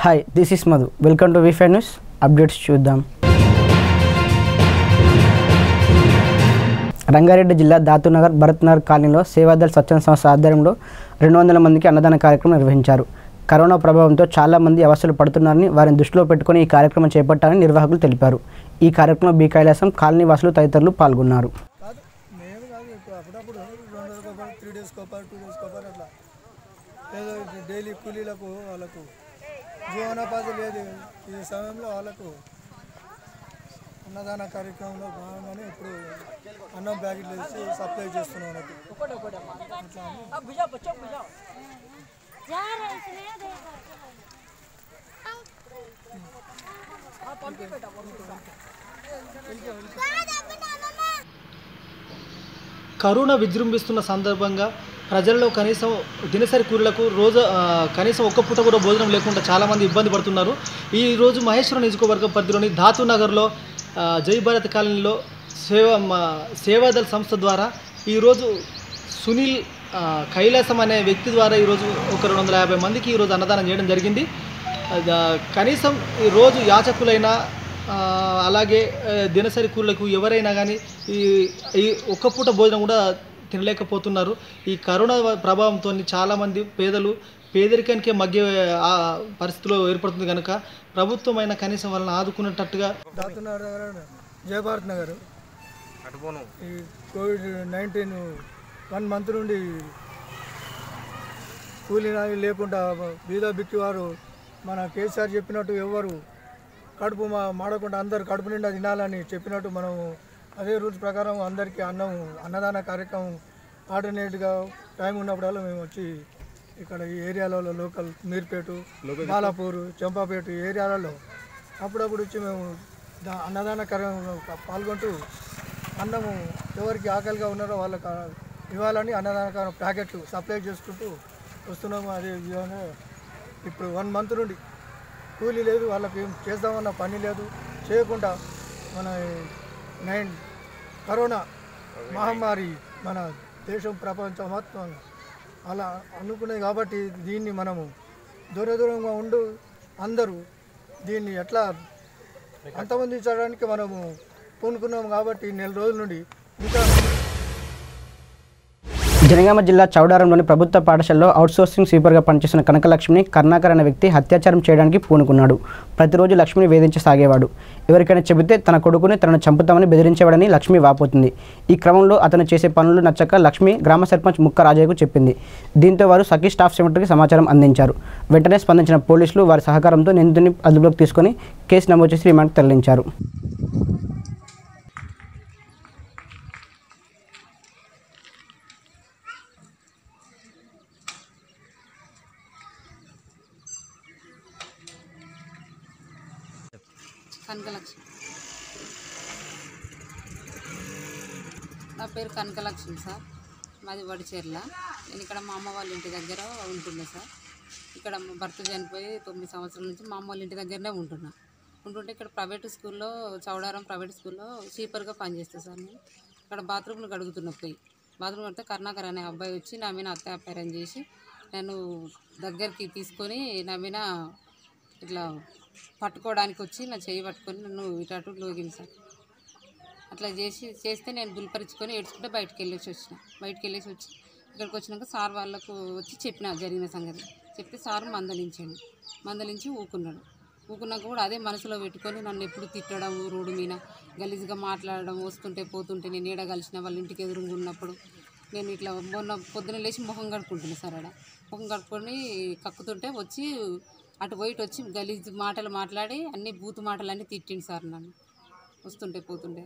Hi this is Madhu welcome to WiFi news updates చూద్దాం రంగారెడ్డి జిల్లా దాతునగర్ భరత్నగర్ కాలనీలో సేవాదల్ స్వచ్ఛంద సంస్థ ఆధ్వర్యంలో రెండు వందల మందికి అన్నదాన కార్యక్రమం నిర్వహించారు కరోనా ప్రభావంతో చాలా మంది అవస్థలు పడుతున్నారని వారిని దృష్టిలో పెట్టుకుని ఈ కార్యక్రమం చేపట్టాలని నిర్వాహకులు తెలిపారు ఈ కార్యక్రమంలో బి కైలాసం కాలనీ వాసులు తదితరులు పాల్గొన్నారు కాదు మేము కాదు ఇప్పుడు అప్పుడప్పుడు రెండు రోజులకు ఒకరు త్రీ డేస్కి ఒకరు టూ డేస్కి ఒకరు అట్లా ఏదో డైలీ కూలీలకు వాళ్ళకు జీవనోపాధి లేదు ఈ సమయంలో వాళ్ళకు అన్నదాన కార్యక్రమంలో భాగంగానే ఇప్పుడు అన్నం ప్యాకెట్లు వేసి సప్లై చేస్తున్నాం వాళ్ళకి అట్లా అని जा रहे इसलिए देख కరోనా విజృంభిస్తున్న సందర్భంగా ప్రజల్లో కనీసం దినసరి కూరలకు రోజు ఆ, కనీసం ఒక్క పూట కూడా భోజనం లేకుండా చాలామంది ఇబ్బంది పడుతున్నారు ఈ రోజు మహేశ్వరం నియోజకవర్గం పరిధిలోని ధాతు నగర్లో ఆ, జై భారత్ కాలనీలో సేవ మా సేవాదల్ సంస్థ ద్వారా ఈరోజు సునీల్ ఆ, కైలాసం అనే వ్యక్తి ద్వారా ఈరోజు ఒక రెండు వందల యాభై మందికి ఈరోజు అన్నదానం చేయడం జరిగింది అది, ఆ, కనీసం ఈ రోజు యాచకులైన ఆ, అలాగే ఆ, దినసరి కూరలకు ఎవరైనా కానీ ఈ ఈ ఒక్క పూట భోజనం కూడా తినలేకపోతున్నారు ఈ కరోనా ప్రభావంతో చాలామంది పేదలు పేదరికానికే మగ్గే ఆ, పరిస్థితిలో ఏర్పడుతుంది కనుక ప్రభుత్వమైన కనీసం వాళ్ళని ఆదుకునేటట్టుగా దాతున్నారు జయభారత్ నగర్ ఈ కోవిడ్ నైన్టీన్ వన్ మంత్ నుండి కూలీ నాలి లేకుండా బీద బిక్కి వారు మన కేసీఆర్ చెప్పినట్టు ఎవరు కడుపు మా మాడకుండా అందరు కడుపు నిండా తినాలని చెప్పినట్టు మనం అదే రూల్స్ ప్రకారం అందరికీ అన్నం అన్నదాన కార్యక్రమం ఆల్టర్నేట్గా టైం ఉన్నప్పుడల్లా మేము వచ్చి ఇక్కడ ఈ ఏరియాలలో లోకల్ మీర్పేట బాలాపూర్ చెంపాపేట ఈ ఏరియాలలో అప్పుడప్పుడు వచ్చి మేము దా అన్నదాన కార్యక్రమంలో పాల్గొంటూ అన్నము ఎవరికి ఆకలిగా ఉన్నారో వాళ్ళకి ఆ ఇవ్వాలని అన్నదాన కార్యక్రమం ప్యాకెట్లు సప్లై చేసుకుంటూ వస్తున్నాము అదే విధంగా ఇప్పుడు వన్ మంత్ నుండి కూలీ లేదు వాళ్ళకి ఏం చేద్దామన్న పని లేదు చేయకుండా మన నైన్ కరోనా మహమ్మారి మన దేశం ప్రపంచం మొత్తం అలా అనుకునేది కాబట్టి దీన్ని మనము దూర దూరంగా ఉండు అందరూ దీన్ని ఎట్లా అంతమందించడానికి మనము పూనుకున్నాము కాబట్టి నెల రోజుల నుండి ఇంకా జనగామ జిల్లా చౌడారంలోని ప్రభుత్వ పాఠశాలలో అవుట్సోర్సింగ్ స్వీపర్గా పనిచేస్తున్న కనకలక్ష్మిని కర్ణాకర్ అనే వ్యక్తి అత్యాచారం చేయడానికి పూనుకున్నాడు ప్రతిరోజు లక్ష్మిని వేధించసాగేవాడు ఎవరికైనా చెబితే తన కొడుకుని తనను చంపుతామని బెదిరించేవాడని లక్ష్మి వాపోతుంది ఈ క్రమంలో అతను చేసే పనులు నచ్చక లక్ష్మి గ్రామ సర్పంచ్ ముక్క రాజయ్యకు చెప్పింది దీంతో వారు సఖీ స్టాఫ్ సెంటర్కి సమాచారం అందించారు వెంటనే స్పందించిన పోలీసులు వారి సహకారంతో నిందితుని అదుపులోకి తీసుకొని కేసు నమోదు చేసి రిమాండ్కి తరలించారు కనకలక్ష్మి నా పేరు కనకలక్ష్మి సార్ మాది వడిచేర్ల నేను ఇక్కడ మా అమ్మ వాళ్ళ ఇంటి దగ్గర ఉంటుండే సార్ ఇక్కడ మా భర్త చనిపోయి తొమ్మిది సంవత్సరాల నుంచి మా అమ్మ వాళ్ళ ఇంటి దగ్గరనే ఉంటున్నా ఉంటుంటే ఇక్కడ ప్రైవేట్ స్కూల్లో చౌడారం ప్రైవేట్ స్కూల్లో సీపర్గా పనిచేస్తా సార్ నేను ఇక్కడ బాత్రూమ్లు కడుగుతున్న పోయి బాత్రూమ్ కడితే కర్ణాకర్ అనే అబ్బాయి వచ్చి నా మీద అత్యాపారం చేసి నన్ను దగ్గరికి తీసుకొని నా మీద ఇట్లా పట్టుకోవడానికి వచ్చి నా చేయి పట్టుకొని నన్ను ఇటు అటు లోగింది సార్ అట్లా చేసి చేస్తే నేను దుల్పరించుకొని ఏడ్చుకుంటే బయటకు వెళ్ళేసి వచ్చిన బయటకు వెళ్ళేసి వచ్చి ఇక్కడికి వచ్చినాక సార్ వాళ్ళకు వచ్చి చెప్పిన జరిగిన సంగతి చెప్తే సార్ మందలించాడు మందలించి ఊకున్నాడు ఊకున్నాక కూడా అదే మనసులో పెట్టుకొని నన్ను ఎప్పుడు తిట్టడం రోడ్డు మీద గలీజ్గా మాట్లాడడం వస్తుంటే పోతుంటే నేను ఏడ కలిసిన వాళ్ళ ఇంటికి ఎదురుగా ఉన్నప్పుడు నేను ఇట్లా మొన్న పొద్దున లేచి ముఖం కడుక్కుంటున్నా సార్ ఆడ ముఖం కడుక్కొని కక్కుతుంటే వచ్చి అటు పోయిట్ వచ్చి గలీజ్ మాటలు మాట్లాడి అన్ని బూతు మాటలు అన్నీ తిట్టిండు సార్ నన్ను వస్తుంటే పోతుంటే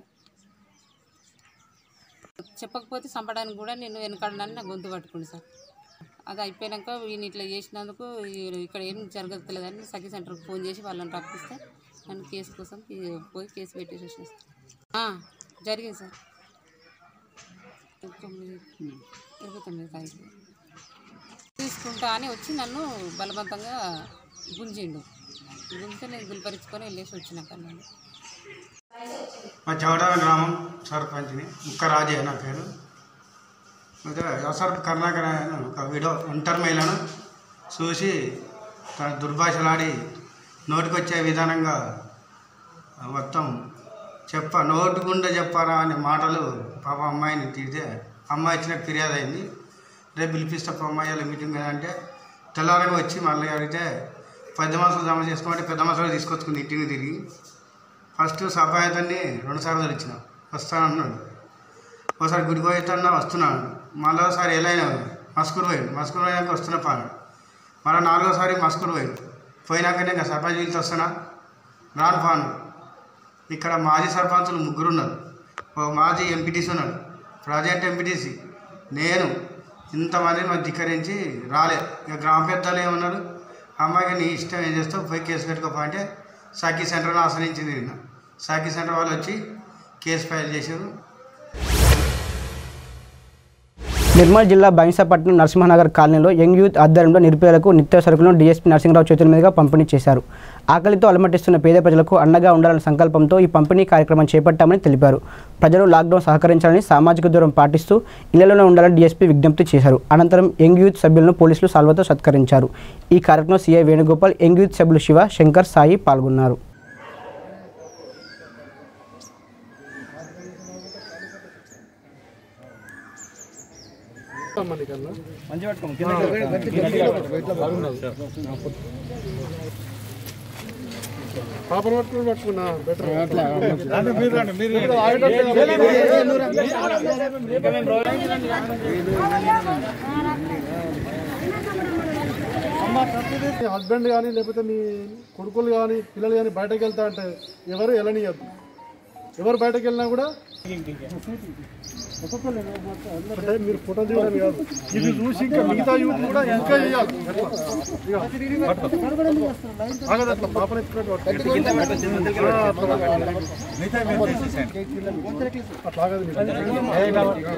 చెప్పకపోతే చంపడానికి కూడా నేను వెనకాడనని నా గొంతు పట్టుకుంది సార్ అది అయిపోయాక ఈయన ఇట్లా చేసినందుకు ఈ- ఇక్కడ ఏం జరగట్లేదని సఖీ సెంటర్కి ఫోన్ చేసి వాళ్ళని రప్పిస్తే నన్ను కేసు కోసం తీ- పోయి కేసు పెట్టేసి వచ్చిన సార్ ఆ, జరిగింది సార్ తొమ్మిది ఇరవై తొమ్మిది తారీఖు తీసుకుంటా అని వచ్చి నన్ను బలవంతంగా గుంజిండు గుంజితే నేను గుల్పరించుకొని వెళ్ళేసి వచ్చిన అక్కడ నుండి మా చౌడాల గ్రామం సర్పంచ్ని ముక్క రాజే నా పేరు అయితే వ్యవసాయ కర్ణాకర్ అనే ఒక విడో ఒంటరి మహిళను చూసి తన దుర్భాషలాడి నోటికొచ్చే విధానంగా మొత్తం చెప్ప నోటి గుండె చెప్పారా అనే మాటలు పాప అమ్మాయిని తిడితే అమ్మాయి ఇచ్చిన ఫిర్యాదు అయింది రేపు పిలిపిస్తా అమ్మాయి వాళ్ళ మీటింగ్ మీద అంటే తెల్లారగా వచ్చి మళ్ళీ అడిగితే పెద్ద మనుషులు జమ చేసుకోమంటే పెద్ద మనుషులు తీసుకొచ్చుకుంది ఇంటిని తిరిగి ఫస్ట్ సఫాయతని రెండు సార్లు ఇచ్చిన వస్తానన్నాడు ఒకసారి గుడికి పోయితన్నా వస్తున్నాను మళ్ళీ ఒకసారి ఎలా అయినా మస్కూరు పోయింది మస్కూరు పోయాక వస్తున్నా పాను మళ్ళీ నాలుగోసారి మస్కూరు పోయింది పోయినాకనే ఇంకా సర్పంచ్ వీళ్ళతో వస్తున్నా రాను పాను ఇక్కడ మాజీ సర్పంచులు ముగ్గురు ఉన్నారు ఒక మాజీ ఎంపీటీసీ ఉన్నాడు ప్రాజెక్ట్ ఎంపీటీసీ నేను ఇంతమంది మరి ధిక్కరించి రాలే ఇక గ్రామ పెద్దలు ఏమన్నారు అమ్మాయికి నీ ఇష్టం ఏం చేస్తావు పోయి కేసు పెట్టుకోపో అంటే సాకి సెంటర్ని ఆశ్రయించింది నిన్న సాకి సెంటర్ వాళ్ళు వచ్చి కేసు ఫైల్ చేశారు నిర్మల్ జిల్లా బైంసాపట్నం నరసింహనగర్ కాలనీలో యంగ్ యూత్ ఆధ్వర్యంలో నిరుపేదలకు నిత్య సరుకులను డీఎస్పీ నరసింహరావు చేతుల మీదుగా పంపిణీ చేశారు ఆకలితో అలమటిస్తున్న పేద ప్రజలకు అండగా ఉండాలన్న సంకల్పంతో ఈ పంపిణీ కార్యక్రమం చేపట్టామని తెలిపారు ప్రజలు లాక్డౌన్ సహకరించాలని సామాజిక దూరం పాటిస్తూ ఇళ్లలోనే ఉండాలని డీఎస్పీ విజ్ఞప్తి చేశారు అనంతరం యంగ్ యూత్ సభ్యులను పోలీసులు సాల్వతో సత్కరించారు ఈ కార్యక్రమంలో సీఐ వేణుగోపాల్ యంగ్ యూత్ సభ్యులు శివ శంకర్ సాయి పాల్గొన్నారు పాపను పట్టుకుని పట్టుకున్నా బెటర్ హస్బెండ్ కానీ లేకపోతే మీ కొడుకులు కానీ పిల్లలు కానీ బయటకు వెళ్తా అంటే ఎవరు వెళ్ళనియద్దు ఎవరు బయటకు వెళ్ళినా కూడా అంటే మీరు ఫోటో తీయడం కాదు ఇది చూసి ఇంకా మిగతా యూత్ కూడా ఇంకా చేయాలి ఇక. ఆగదు అట్లా పాపను ఎత్తుకొని పట్టుకో. ఆ, అట్లా అట్లా ఆగదు మీరు.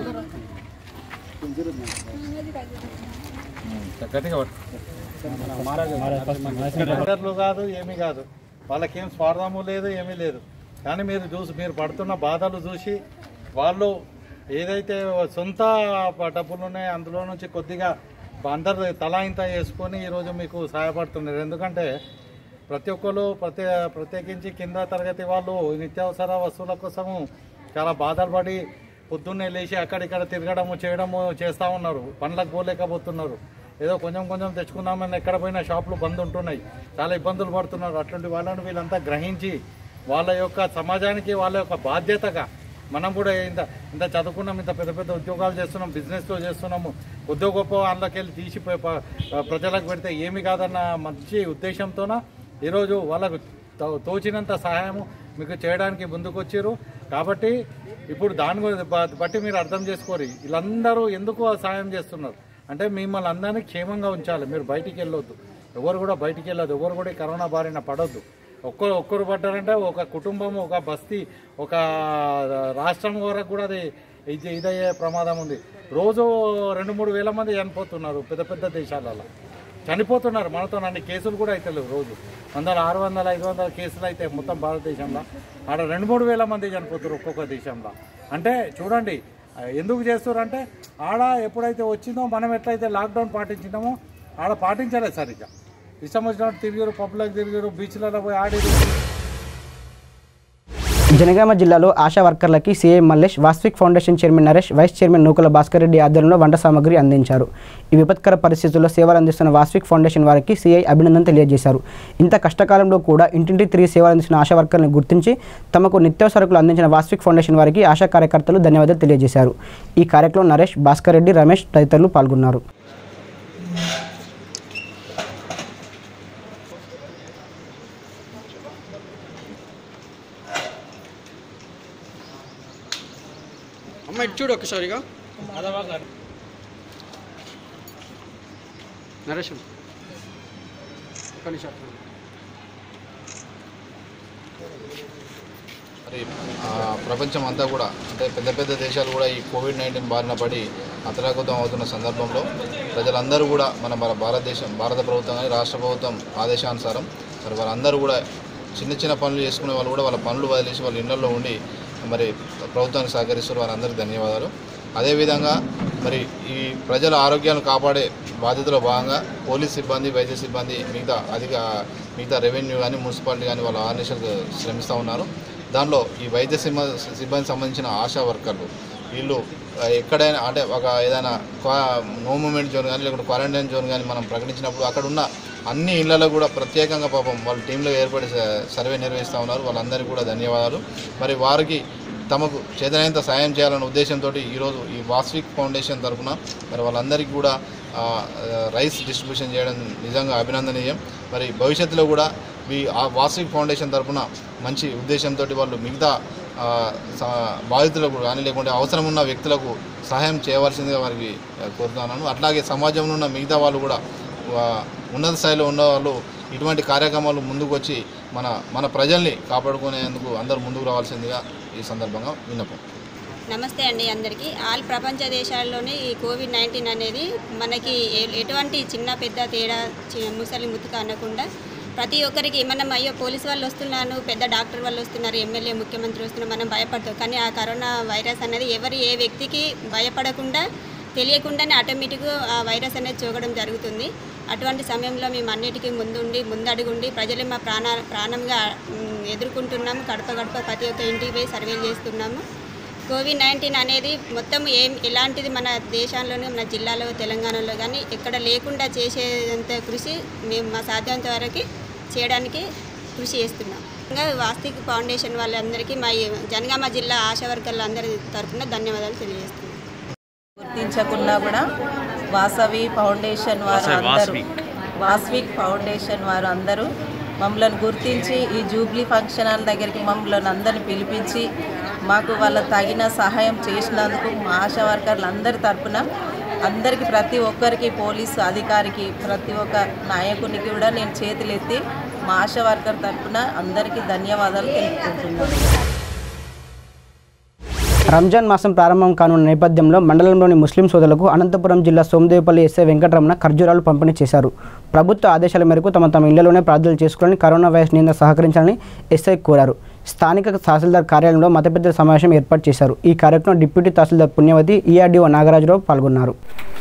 లీడర్లు కాదు ఏమీ కాదు వాళ్ళకేం స్వార్థము లేదు ఏమీ లేదు కానీ మీరు చూసి మీరు పడుతున్న బాధలు చూసి వాళ్ళు ఏదైతే సొంత డబ్బులు ఉన్నాయో అందులో నుంచి కొద్దిగా అందరు తలా ఇంత వేసుకొని ఈరోజు మీకు సహాయపడుతున్నారు ఎందుకంటే ప్రతి ఒక్కరు ప్రతి ప్రత్యేకించి కింద తరగతి వాళ్ళు నిత్యావసర వస్తువుల కోసము చాలా బాధలు పడి పొద్దున్నే లేచి అక్కడిక్కడ తిరగడము చేయడము చేస్తూ ఉన్నారు పనులకు పోలేకపోతున్నారు ఏదో కొంచెం కొంచెం తెచ్చుకుందామని ఎక్కడ పోయినా షాపులు బంద్ ఉంటున్నాయి చాలా ఇబ్బందులు పడుతున్నారు అట్లాంటి వాళ్ళని వీళ్ళంతా గ్రహించి వాళ్ళ యొక్క సమాజానికి వాళ్ళ యొక్క బాధ్యతగా మనం కూడా ఇంత ఇంత చదువుకున్నాం ఇంత పెద్ద పెద్ద ఉద్యోగాలు చేస్తున్నాం బిజినెస్లో చేస్తున్నాము కొద్ది గొప్ప వాళ్ళకెళ్ళి తీసి ప- ప- ప్రజలకు పెడితే ఏమి కాదన్న మంచి ఉద్దేశంతోన ఈరోజు వాళ్ళకు తో- తోచినంత సహాయము మీకు చేయడానికి ముందుకొచ్చారు కాబట్టి ఇప్పుడు దాని గురించి బ- బట్టి మీరు అర్థం చేసుకోరు వీళ్ళందరూ ఎందుకు ఆ సహాయం చేస్తున్నారు అంటే మిమ్మల్ని అందరినీ క్షేమంగా ఉంచాలి మీరు బయటికి వెళ్ళొద్దు ఎవరు కూడా బయటికి వెళ్ళొద్దు ఎవరు కూడా ఈ కరోనా బారిన పడొద్దు ఒక్కరు ఒక్కరు పడ్డారంటే ఒక కుటుంబం ఒక బస్తీ ఒక రాష్ట్రం వరకు కూడా అది ఇది ఇదయ్యే ప్రమాదం ఉంది రోజు రెండు మూడు వేల మంది చనిపోతున్నారు పెద్ద పెద్ద దేశాలలో చనిపోతున్నారు మనతో అన్ని కేసులు కూడా అయితే లేవు రోజు వందల ఆరు వందల ఐదు వందల కేసులు అయితే మొత్తం భారతదేశంలో ఆడ రెండు మూడు వేల మంది చనిపోతారు ఒక్కొక్క దేశంలో అంటే చూడండి ఆ, ఎందుకు చేస్తారు అంటే ఆడ ఎప్పుడైతే వచ్చిందో మనం ఎట్లయితే లాక్డౌన్ పాటించినామో ఆడ పాటించలేదు సరిగ్గా ఇష్టం వచ్చినట్టు తిరిగారు పబ్లిక్ తిరిగారు బీచ్లలో పోయి ఆడిరు జనగామ జిల్లాలో ఆశా వర్కర్లకి సీఎం మల్లేష్ వాస్విక్ foundation chairman Naresh vice chairman Nukala Bhaskar Reddy ఆధ్వర్యంలో వంట సామాగ్రి అందించారు ఈ విపత్కర పరిస్థితుల్లో సేవలు అందిస్తున్న వాస్విక్ ఫౌండేషన్ వారికి సీఐ అభినందన తెలియజేశారు ఇంత కష్టకాలంలో కూడా ఇంటింటి తిరిగి సేవలు అందిస్తున్న ఆశా వర్కర్లను గుర్తించి తమకు నిత్యావసరకులు అందించిన వాస్విక్ ఫౌండేషన్ వారికి ఆశా కార్యకర్తలు ధన్యవాదాలు తెలియజేశారు ఈ కార్యక్రమంలో నరేష్ భాస్కర్ రెడ్డి రమేష్ తదితరులు పాల్గొన్నారు అమ్మ ఇటు చూడు ఒకసారిగా నరేష్ ఒక్క నిమిషం మరి ఆ, ప్రపంచం అంతా కూడా అంటే పెద్ద పెద్ద దేశాలు కూడా ఈ కోవిడ్ నైన్టీన్ బారిన పడి అతలాకుతం అవుతున్న సందర్భంలో ప్రజలందరూ కూడా మన మన భారతదేశం భారత ప్రభుత్వం కానీ రాష్ట్ర ప్రభుత్వం ఆదేశానుసారం మరి వారందరూ కూడా చిన్న చిన్న పనులు చేసుకునే వాళ్ళు కూడా వాళ్ళ పనులు వదిలేసి వాళ్ళ ఇళ్లలో ఉండి మరి ప్రభుత్వానికి సహకరిస్తారు వారందరికీ ధన్యవాదాలు అదేవిధంగా మరి ఈ ప్రజల ఆరోగ్యాలను కాపాడే బాధ్యతలో భాగంగా పోలీస్ సిబ్బంది వైద్య సిబ్బంది మిగతా అధిక మిగతా రెవెన్యూ కానీ మున్సిపాలిటీ కానీ వాళ్ళ ఆర్నిషలకు శ్రమిస్తూ ఉన్నారు దానిలో ఈ వైద్య సిబ్బంది సిబ్బంది సంబంధించిన ఆశా వర్కర్లు వీళ్ళు ఆ, ఎక్కడైనా అంటే ఒక ఏదైనా క్వా- నో మూమెంట్ జోన్ కానీ లేకుంటే క్వారంటైన్ జోన్ కానీ మనం ప్రకటించినప్పుడు అక్కడ ఉన్న అన్ని ఇళ్లలో కూడా ప్రత్యేకంగా పాపం వాళ్ళ టీంలో ఏర్పడి స- సర్వే నిర్వహిస్తూ ఉన్నారు వాళ్ళందరికీ కూడా ధన్యవాదాలు మరి వారికి తమకు చేతనైనంత సాయం చేయాలనే ఉద్దేశంతో ఈరోజు ఈ వాస్విక్ ఫౌండేషన్ తరఫున మరి వాళ్ళందరికీ కూడా ఆ, ఆ, రైస్ డిస్ట్రిబ్యూషన్ చేయడం నిజంగా అభినందనీయం మరి భవిష్యత్తులో కూడా ఈ ఆ వాస్విక్ ఫౌండేషన్ తరఫున మంచి ఉద్దేశంతో వాళ్ళు మిగతా ఆ, స- బాధితులకు కానీ లేకుంటే అవసరం ఉన్న వ్యక్తులకు సహాయం చేయవలసిందిగా వారికి ఆ, కోరుతున్నాను అట్లాగే సమాజంలో ఉన్న మిగతా వాళ్ళు కూడా వా- ఉన్నత స్థాయిలో ఉన్న వాళ్ళు ఇటువంటి కార్యక్రమాలు ముందుకు వచ్చి మన మన ప్రజల్ని కాపాడుకునేందుకు అందరూ ముందుకు రావాల్సిందిగా ఈ సందర్భంగా విన్నపం నమస్తే అండి అందరికీ ఆల్ ప్రపంచ దేశాల్లోనే ఈ కోవిడ్ నైన్టీన్ అనేది మనకి ఎ- ఎటువంటి చిన్న పెద్ద తేడా చి- ముసలి ముతుక అనకుండా ప్రతి ఒక్కరికి మనం అయ్యో పోలీస్ వాళ్ళు వస్తున్నాను పెద్ద డాక్టర్ వాళ్ళు వస్తున్నారు ఎమ్మెల్యే ముఖ్యమంత్రి వస్తున్నారు మనం భయపడతాం కానీ ఆ కరోనా వైరస్ అనేది ఎవరు ఏ వ్యక్తికి భయపడకుండా తెలియకుండానే ఆటోమేటిక్గా ఆ వైరస్ అనేది చూగడం జరుగుతుంది అటువంటి సమయంలో మేము అన్నిటికీ ముందుండి ముందడుగుండి ప్రజలు మా ప్రాణ ప్రాణంగా మ్, ఎదుర్కొంటున్నాము గడప గడప ప్రతి ఒక్క ఇంటికి పోయి సర్వేలు చేస్తున్నాము కోవిడ్ నైన్టీన్ అనేది మొత్తం ఏం ఎలాంటిది మన దేశంలోనే మన జిల్లాలో తెలంగాణలో కానీ ఎక్కడ లేకుండా చేసేంత కృషి మేము మా సాధ్యంత వరకు చేయడానికి కృషి చేస్తున్నాం ఇంకా వాస్తిక్ ఫౌండేషన్ వాళ్ళందరికీ మా ఈ జనగామ జిల్లా ఆశా వర్కర్లందరి తరఫున ధన్యవాదాలు తెలియజేస్తున్నాం గుర్తించకున్నా కూడా వాసవి ఫౌండేషన్ వారు అందరూ వాస్విక్ ఫౌండేషన్ వారు అందరూ మమ్మల్ని గుర్తించి ఈ జూబ్లీ ఫంక్షన్ హాల్ దగ్గరికి మమ్మల్ని అందరిని పిలిపించి మాకు వాళ్ళ తగిన సహాయం చేసినందుకు మా ఆశా వర్కర్లు అందరి తరపున అందరికీ ప్రతి ఒక్కరికి పోలీసు అధికారికి ప్రతి ఒక్క నాయకునికి కూడా నేను చేతులెత్తి మా ఆశా వర్కర్ తరపున అందరికీ ధన్యవాదాలు తెలుపుకుంటున్నాను రంజాన్ మాసం ప్రారంభం కానున్న నేపథ్యంలో మండలంలోని ముస్లిం సోదరులకు అనంతపురం జిల్లా సోమదేవపల్లి ఎస్ఐ వెంకటరమణ ఖర్జూరాలు పంపిణీ చేశారు ప్రభుత్వ ఆదేశాల మేరకు తమ తమ ఇళ్లలోనే ప్రార్థనలు చేసుకుని కరోనా వైరస్ నింద సహకరించాలని ఎస్ఐ కోరారు స్థానిక తహసీల్దార్ కార్యాలయంలో మతపెద్దల సమావేశం ఏర్పాటు చేశారు ఈ కార్యక్రమం డిప్యూటీ తహసీల్దార్ పుణ్యవతి ఈఆర్డీఓ నాగరాజురావు పాల్గొన్నారు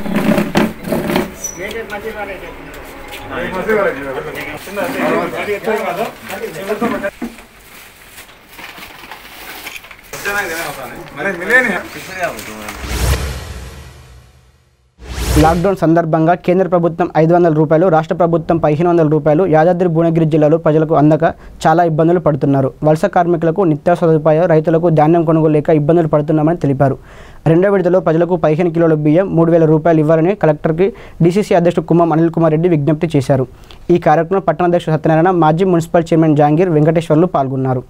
లాక్డౌన్ సందర్భంగా కేంద్ర ప్రభుత్వం ఐదు వందల రూపాయలు రాష్ట్ర ప్రభుత్వం పదిహేను వందల రూపాయలు యాదాద్రి భువనగిరి జిల్లాలో ప్రజలకు అందక చాలా ఇబ్బందులు పడుతున్నారు వలస కార్మికులకు నిత్యావసర సదుపాయాలు రైతులకు ధాన్యం కొనుగోలు లేక ఇబ్బందులు పడుతున్నామని తెలిపారు రెండో విడతలో ప్రజలకు పదిహేను కిలోల బియ్యం మూడు వేల రూపాయలు ఇవ్వాలని కలెక్టర్కి డీసీసీ అధ్యక్షుడు కుమ్మం అనిల్ కుమార్ రెడ్డి విజ్ఞప్తి చేశారు ఈ కార్యక్రమంలో పట్టణ అధ్యక్షుడు సత్యనారాయణ మాజీ మున్సిపల్ చైర్మన్ జహాంగీర్ వెంకటేశ్వర్లు పాల్గొన్నారు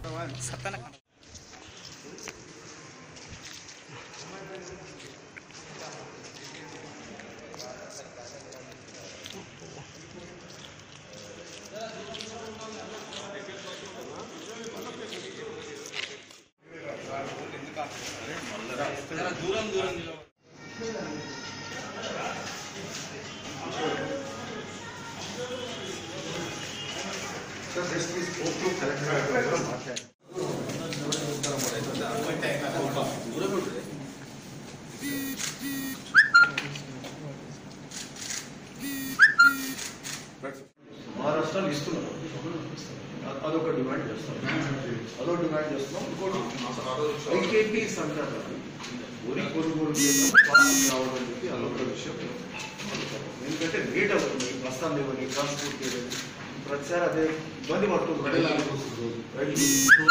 మహారాష్ట్రలో ఇస్తున్నారు అదొక డిమాండ్ చేస్తాం అదొక డిమాండ్ చేస్తున్నాం ఇంకోటి ఐకేపీస్ అంటారు వరి కొనుగోలు చేయడం ఫాస్ట్ రావడం చెప్పి అదొక విషయం ఎందుకంటే లేట్ అవుతుంది బస్తాలు ఇవ్వండి ట్రాన్స్పోర్ట్ చేయడం ప్రతిసారి అదే ఇబ్బంది పడుతుంది రైతు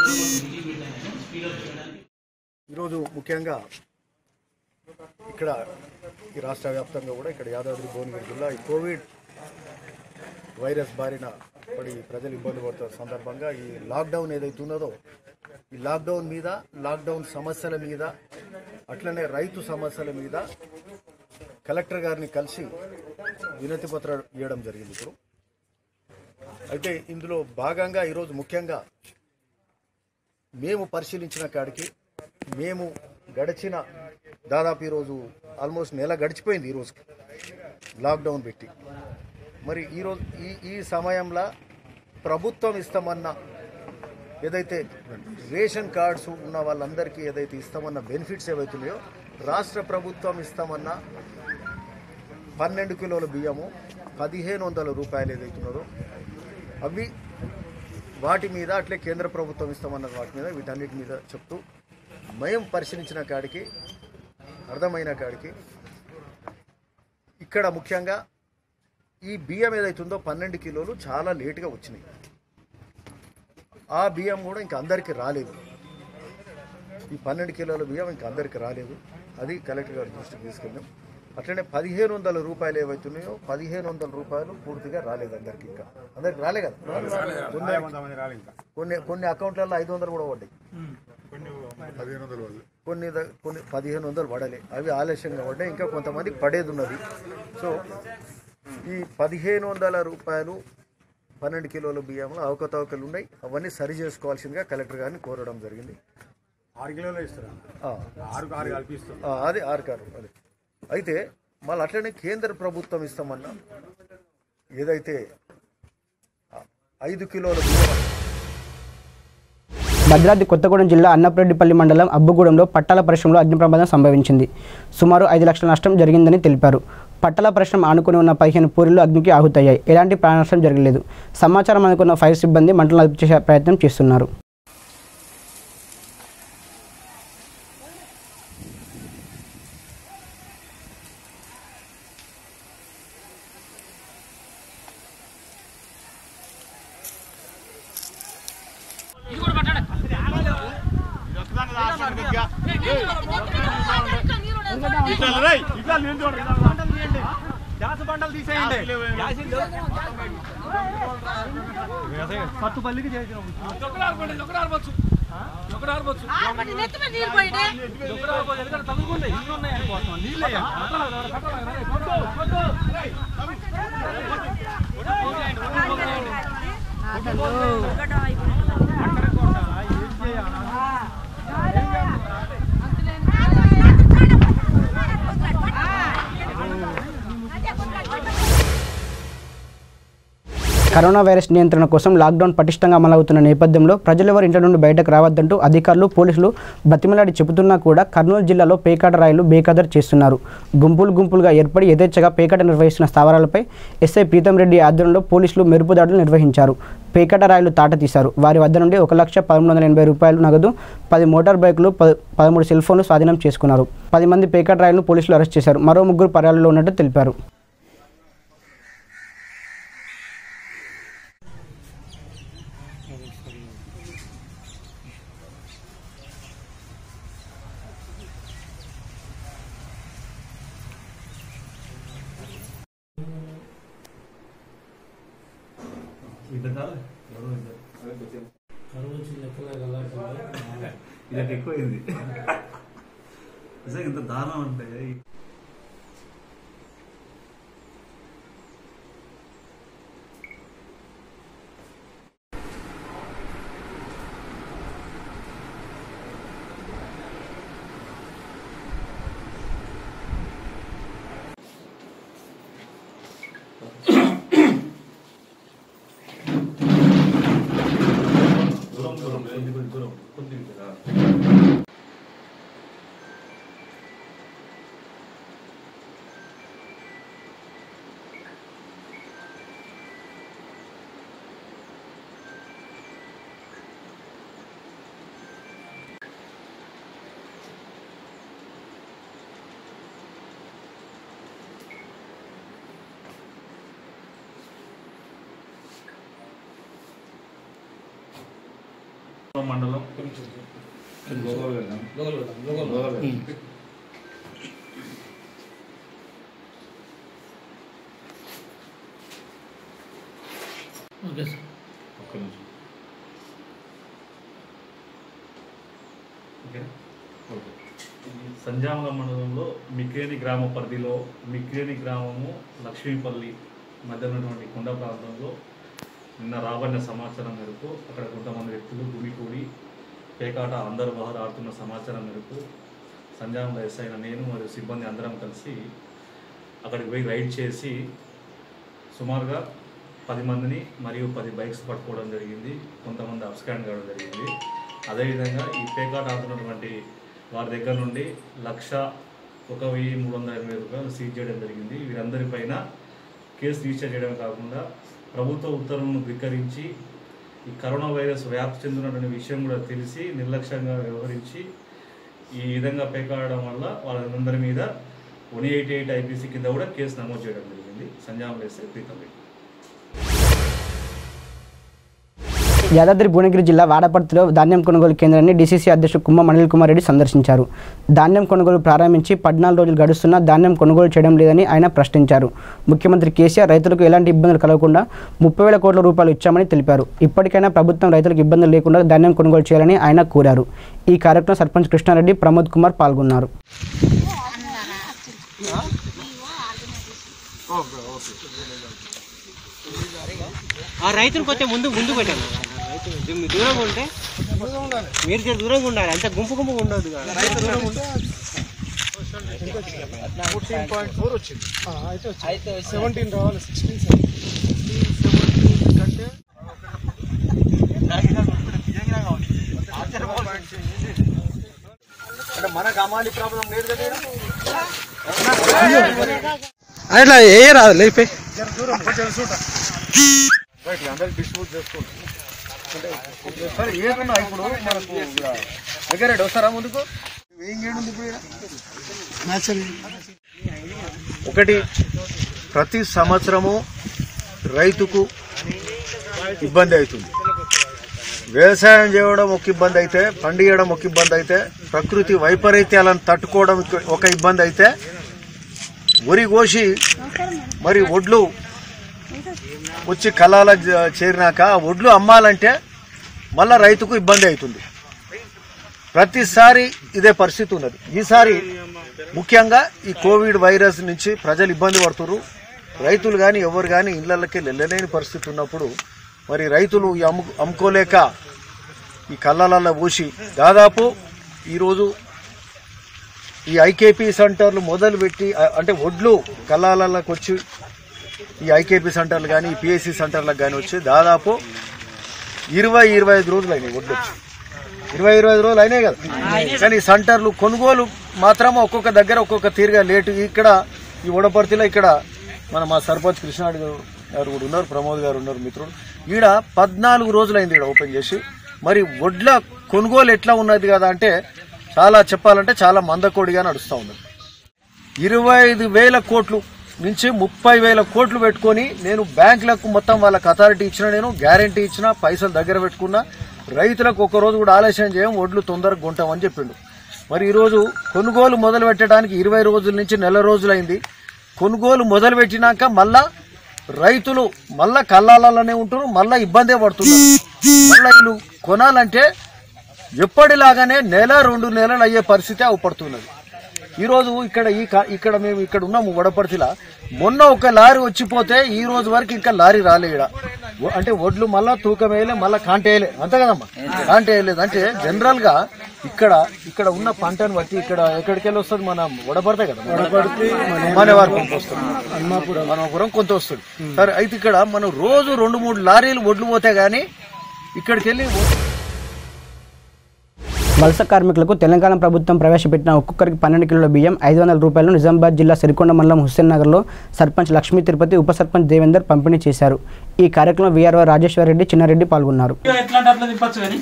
ఈరోజు ముఖ్యంగా ఇక్కడ ఈ రాష్ట్ర వ్యాప్తంగా కూడా ఇక్కడ యాదాద్రి భువనగిరి జిల్లా ఈ కోవిడ్ వైరస్ బారిన పడి ప్రజలు ఇబ్బంది పడుతున్న సందర్భంగా ఈ లాక్డౌన్ ఏదైతే ఉన్నదో ఈ లాక్డౌన్ మీద లాక్డౌన్ సమస్యల మీద అట్లనే రైతు సమస్యల మీద కలెక్టర్ గారిని కలిసి వినతి పత్రం ఇవ్వడం జరిగింది ఇప్పుడు అయితే ఇందులో భాగంగా ఈరోజు ముఖ్యంగా మేము పరిశీలించిన కాడికి మేము గడిచిన దాదాపు ఈరోజు ఆల్మోస్ట్ నెల గడిచిపోయింది ఈరోజుకి లాక్డౌన్ పెట్టి మరి ఈరోజు ఈ ఈ సమయంలో ప్రభుత్వం ఇస్తామన్న ఏదైతే రేషన్ కార్డ్స్ ఉన్న వాళ్ళందరికీ ఏదైతే ఇస్తామన్న బెనిఫిట్స్ ఏవైతున్నాయో రాష్ట్ర ప్రభుత్వం ఇస్తామన్న పన్నెండు కిలోల బియ్యము పదిహేను వందల రూపాయలు ఏదైతున్నదో అవి వాటి మీద అట్లే కేంద్ర ప్రభుత్వం ఇస్తామన్న వాటి మీద వీటన్నిటి మీద చెప్తూ మేము పరిశీలించిన కాడికి అర్థమైన కాడికి ఇక్కడ ముఖ్యంగా ఈ బియ్యం ఏదైతుందో పన్నెండు కిలోలు చాలా లేటుగా వచ్చినాయి ఆ బియ్యం కూడా ఇంకా అందరికీ రాలేదు ఈ పన్నెండు కిలోల బియ్యం ఇంకా అందరికీ రాలేదు అది కలెక్టర్ గారి దృష్టికి తీసుకెళ్ళాం అట్లనే పదిహేను వందల రూపాయలు ఏవైతున్నాయో పదిహేను వందల రూపాయలు పూర్తిగా రాలేదు అందరికి ఇంకా అందరికి రాలే కదా కొన్ని కొన్ని కొన్ని అకౌంట్లలో ఐదు వందలు కూడా పడ్డాయి కొన్ని ద- కొన్ని పదిహేను వందలు పడలే అవి ఆలస్యంగా పడ్డాయి ఇంకా కొంతమంది పడేది ఉన్నది సో ఈ పదిహేను వందల రూపాయలు పన్నెండు కిలోల బియ్యంలో అవకతవకలు ఉన్నాయి అవన్నీ సరి చేసుకోవాల్సిందిగా కలెక్టర్ గారిని కోరడం జరిగింది ఆరు కిలోలు ఇస్తారు ఆ. ఆరు ఆరు కల్పిస్తారు ఆ, అది ఆరు కారు అది అయితే మళ్ళీ అట్లనే కేంద్ర ప్రభుత్వం ఇస్తామన్నా ఏదైతే ఆ, ఐదు కిలోల బియ్యం భద్రాద్రి కొత్తగూడెం జిల్లా అన్నపరెడ్డిపల్లి మండలం అబ్బుగూడెంలో పట్టాల పరిశ్రమలో అగ్ని ప్రమాదం సంభవించింది సుమారు ఐదు లక్షల నష్టం జరిగిందని తెలిపారు పట్టల పరిశ్రమ ఆనుకుని ఉన్న పదిహేను పూరిలు అగ్నికి ఆహుతయ్యాయి ఎలాంటి ప్రాణ నష్టం జరగలేదు సమాచారం అందుకున్న ఫైర్ సిబ్బంది మంటలను అదుపు చేసే ప్రయత్నం చేస్తున్నారు కట్టు పల్లికి చేసిన కరోనా వైరస్ నియంత్రణ కోసం లాక్డౌన్ పటిష్టంగా అమలవుతున్న నేపథ్యంలో ప్రజలెవరు ఇంటి నుండి బయటకు రావద్దంటూ అధికారులు పోలీసులు బతిమలాడి చెబుతున్నా కూడా కర్నూలు జిల్లాలో పేకాట రాయిలు బేఖదర్ చేస్తున్నారు గుంపులు గుంపులుగా ఏర్పడి యథేచ్ఛగా పేకాట నిర్వహిస్తున్న స్థావరాలపై ఎస్ఐ ప్రీతం రెడ్డి ఆధ్వర్యంలో పోలీసులు మెరుపు దాడులు నిర్వహించారు పేకాట రాయిలు తాట తీశారు వారి వద్ద నుండి ఒక లక్ష పదమూడు వందల ఎనభై రూపాయలు నగదు పది మోటార్ బైకులు ప పదమూడు సెల్ ఫోన్లు స్వాధీనం చేసుకున్నారు పది మంది పేకాట రాయిలను పోలీసులు అరెస్ట్ చేశారు మరో ముగ్గురు పర్యాలలో ఉన్నట్టు తెలిపారు ఇది ఎక్కువైంది నిజంగా ఇంత దారుణం అంటే దూరం దూరం కొద్ది కొద్ది దూరం కొద్ది కదా మండలం ఓకే సార్ ఒక్క నిమిషం ఓకే ఓకే సంజామల మండలంలో మిక్రేని గ్రామ పరిధిలో మిక్రేని గ్రామము లక్ష్మీపల్లి మధ్య ఉన్నటువంటి కొండ ప్రాంతంలో నిన్న రాబడిన సమాచారం మేరకు అక్కడ కొంతమంది వ్యక్తులు గుమికూడి పేకాట అందరు బహార్ ఆడుతున్న సమాచారం మేరకు సంజామల ఎస్ఐ అయిన నేను మరియు సిబ్బంది అందరం కలిసి అక్కడికి పోయి రైడ్ చేసి సుమారుగా పది మందిని మరియు పది బైక్స్ పట్టుకోవడం జరిగింది కొంతమంది అబ్స్కాండ్ కావడం జరిగింది అదేవిధంగా ఈ పేకాట ఆడుతున్నటువంటి వారి దగ్గర నుండి లక్ష ఒక వెయ్యి మూడు వందల ఎనభై రూపాయలు సీజ్ చేయడం జరిగింది వీరందరిపైన కేసు రిజిస్టర్ చేయడం కాకుండా ప్రభుత్వ ఉత్తర్వులను ధిక్కరించి ఈ కరోనా వైరస్ వ్యాప్తి చెందుతున్నటువంటి విషయం కూడా తెలిసి నిర్లక్ష్యంగా వ్యవహరించి ఈ విధంగా పేకాడడం వల్ల వాళ్ళందరి మీద వన్ ఎయిటీ ఎయిట్ ఐపీసీ కింద కూడా కేసు నమోదు చేయడం జరిగింది సంజామం వేస్తే ప్రీతం రెడ్డి యాదాద్రి భువనగిరి జిల్లా వాడపర్తిలో ధాన్యం కొనుగోలు కేంద్రాన్ని డీసీసీ అధ్యక్షుడు కుమ్మ అనిల్ కుమార్ రెడ్డి సందర్శించారు ధాన్యం కొనుగోలు ప్రారంభించి పద్నాలుగు రోజులు గడుస్తున్నా ధాన్యం కొనుగోలు చేయడం లేదని ఆయన ప్రశ్నించారు ముఖ్యమంత్రి కేసీఆర్ రైతులకు ఎలాంటి ఇబ్బందులు కలగకుండా ముప్పై వేల కోట్ల రూపాయలు ఇచ్చామని తెలిపారు ఇప్పటికైనా ప్రభుత్వం రైతులకు ఇబ్బందులు లేకుండా ధాన్యం కొనుగోలు చేయాలని ఆయన కోరారు ఈ కార్యక్రమం సర్పంచ్ కృష్ణారెడ్డి ప్రమోద్ కుమార్ పాల్గొన్నారు ఆ రైతులు కొంచెం ముందు ముందు పెట్టండి రైతు మీరు దూరంగా ఉంటే మీరు జర దూరంగా ఉండాలి అంత గుంపు గుంపు ఉండదు కదా ఫోర్టీన్ పాయింట్ ఫోర్ వచ్చింది అయితే సెవెంటీన్ రావాలి సిక్స్టీన్ కంటే అంటే మనకు అమాలి ప్రాబ్లం లేదు కదా అట్లా ఏ రాదు లేపే జర దూరం కొంచెం చూడ రైట్ అందరికి డిస్ట్రిబ్యూట్ చేసుకోండి అంటే సరే ఏదన్నా ఇప్పుడు మనకు దగ్గర వస్తారా ముందుకు ఏం ఏడుంది ఇప్పుడు ఒకటి ప్రతి సంవత్సరము రైతుకు ఇబ్బంది అవుతుంది వ్యవసాయం చేయడం ఒక ఇబ్బంది అయితే పండియడం ఒక ఇబ్బంది అయితే ప్రకృతి వైపరీత్యాలను తట్టుకోవడం ఒక ఇబ్బంది అయితే వరి కోసి మరి ఒడ్లు వచ్చి కళాల చేరినాక ఆ ఒడ్లు అమ్మాలంటే మళ్ళా రైతుకు ఇబ్బంది అవుతుంది ప్రతిసారి ఇదే పరిస్థితి ఉన్నది ఈసారి ముఖ్యంగా ఈ కోవిడ్ వైరస్ నుంచి ప్రజలు ఇబ్బంది పడుతున్నారు రైతులు కానీ ఎవరు కానీ ఇళ్లకి వెళ్ళలేని పరిస్థితి ఉన్నప్పుడు మరి రైతులు ఈ అమ్ము అమ్ముకోలేక ఈ కళ్ళలలో పూసి దాదాపు ఈరోజు ఈ ఐకేపీ సెంటర్లు మొదలుపెట్టి అ- అంటే ఒడ్లు కళ్ళాలలోకి వచ్చి ఈ ఐకేపీ సెంటర్లు కానీ ఈ పిఎస్సి సెంటర్లకు కానీ వచ్చి దాదాపు ఇరవై ఇరవై ఐదు రోజులు అయినాయి ఒడ్లు వచ్చి ఇరవై ఇరవై ఐదు రోజులు అయినాయి కదా కానీ ఈ సెంటర్లు కొనుగోలు మాత్రం ఒక్కొక్క దగ్గర ఒక్కొక్క తీరుగా లేటు ఇక్కడ ఈ ఉడపర్తిలో ఇక్కడ మన మా సర్పంచ్ కృష్ణాడు గారు కూడా ఉన్నారు ప్రమోద్ గారు ఉన్నారు మిత్రుడు ఈడ పద్నాలుగు రోజులు అయింది ఈడ ఓపెన్ చేసి మరి వడ్ల కొనుగోలు ఎట్లా ఉన్నది కదా అంటే చాలా చెప్పాలంటే చాలా మందకోడిగా నడుస్తూ ఉన్నది ఇరవై ఐదు వేల కోట్లు నుంచి ముప్పై వేల కోట్లు పెట్టుకొని నేను బ్యాంకులకు మొత్తం వాళ్ళకి అథారిటీ ఇచ్చిన నేను గ్యారంటీ ఇచ్చిన పైసలు దగ్గర పెట్టుకున్నా రైతులకు ఒక రోజు కూడా ఆలస్యం చేయం ఒడ్లు తొందరగా కొంటామని చెప్పిండు మరి ఈరోజు కొనుగోలు మొదలు పెట్టడానికి ఇరవై రోజుల నుంచి నెల రోజులైంది కొనుగోలు మొదలు పెట్టినాక మళ్ళా రైతులు మళ్ళా కళ్ళాలలోనే ఉంటున్నారు మళ్ళా ఇబ్బందే పడుతున్నారు మళ్ళా వీళ్ళు కొనాలంటే ఎప్పటిలాగానే నెల రెండు నెలలు అయ్యే పరిస్థితి అవపడుతున్నది ఈరోజు ఇక్కడ ఈ కా- ఇక్కడ మేము ఇక్కడ ఉన్నాము వడపర్తిలా మొన్న ఒక లారీ వచ్చిపోతే ఈ రోజు వరకు ఇంకా లారీ రాలే ఈడ వ- అంటే వడ్లు మళ్ళా తూకం వేయలే మళ్ళా కాంట వేయలే అంతే కదమ్మా కాంట వేయలేదు అంటే జనరల్ గా ఇక్కడ ఇక్కడ ఉన్న పంటను బట్టి ఇక్కడ ఎక్కడికి వెళ్ళి వస్తుంది మన వడపడితే కదా వడపర్తి, మనవారు కొంత వస్తుంది హన్మాపురం హన్మాపురం కొంత వస్తుంది సరే అయితే ఇక్కడ మనం రోజు రెండు మూడు లారీలు వడ్లు పోతే గానీ ఇక్కడికి వెళ్ళి వలస కార్మికులకు తెలంగాణ ప్రభుత్వం ప్రవేశపెట్టిన ఒక్కొక్కరికి పన్నెండు కిలోల బియ్యం ఐదు వందల రూపాయలను నిజామాబాద్ జిల్లా సిరికొండ మండలం హుస్సేన్ నగర్లో సర్పంచ్ లక్ష్మీ తిరుపతి ఉప సర్పంచ్ దేవేందర్ పంపిణీ చేశారు ఈ కార్యక్రమంలో వీఆర్ఓ రాజేశ్వర రెడ్డి చిన్నారెడ్డి పాల్గొన్నారు ఎట్లాంటి అట్లా దింపచ్చు కానీ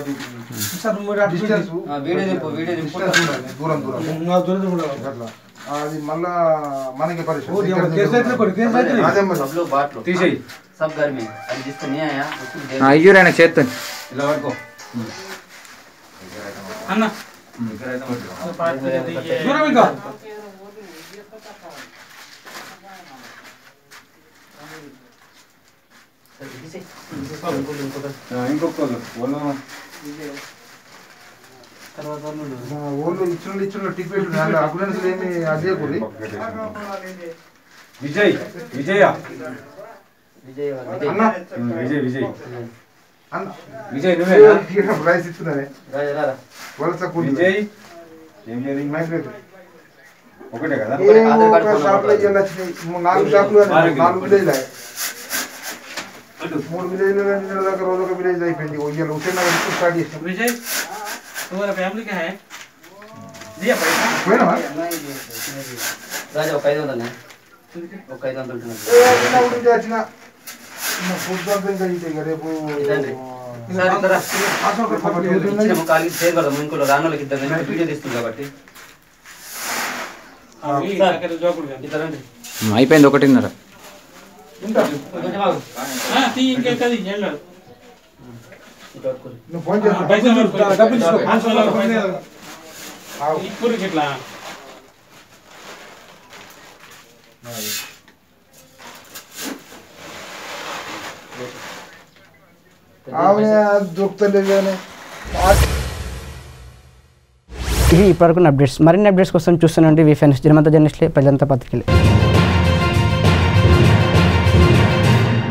దూరం దూరం అట్లా అది మళ్ళా మనకి పరిస్థితి ఓ, ఎవరు కేసు అయితే కొడు, కేసు అయితే లేదు. అదే మరి. తీసేయి. सब घर में अभी जिसको नहीं आया उसको दे हाँ, इयो रहना చేత్తో ఇలా పడుకో అన్న దూరం ఇంకా ఇంకొకరు ఓళ్ళు ఇచ్చిన ఇచ్చిన టికెట్ అగ్రెన్స్ ఏమి అదే కూడి విజయ్ విజయ అన్న విజయ్ విజయ్ అన్న విజయ్ నువ్వేనా ప్రైస్ ఇస్తున్నానే వలస కూలి విజయ్ ఏం లేదు మైగ్రేట్ ఒకటే కదా షాప్ లో ఇవాళ వచ్చినాయి మూ- నాలుగు షాపులు కానీ నాలుగు విలేజ్ మూడు విలేజ్ దాకా రోజు ఒక విలేజ్ అయిపోయింది ఇవాళ హుసేన్ నగర్ నుంచి స్టార్ట్ చేసినాం विजय तुम्हारा फैमिली क्या है పోయినావా రాజా ఒక ఐదు వందలు ఒక ఐదు వందలు ఉంటున్నది. ఏ, వచ్చినప్పుడు ఇంకా వచ్చిన ఇంకా ఫుడ్ అంతా ఇంకా ఇది ఇక రేపు ఇదండి. సార్ ఇద్దరా? హాస్టల్ కి పక్కన ఏది ఉన్నది? ఇచ్చినాము, కాలికి సేవ్ కదా ఇంకో రాను వాళ్ళకి ఇద్దరు నేను వీడియో తీస్తుంది కాబట్టి ఇట్లా రండి అయిపోయింది ఒకటిన్నర నువ్వు ఫోన్ చేస్తా పైసలు పట్టుకో. డబ్బులు తీసుకో. హాస్టల్ లో ఫోన్ చేయాలి. ఇప్పుడు ఇట్లా ఆమె దొరుకుతలేదు కానీ ఇవి ఇప్పటివరకు అప్డేట్స్ మరిన్ని అప్డేట్స్ కోసం చూస్తున్నాండి వీఫెన్స్ జనమంత జర్నలిస్ట్లే ప్రజంతా పత్రికలే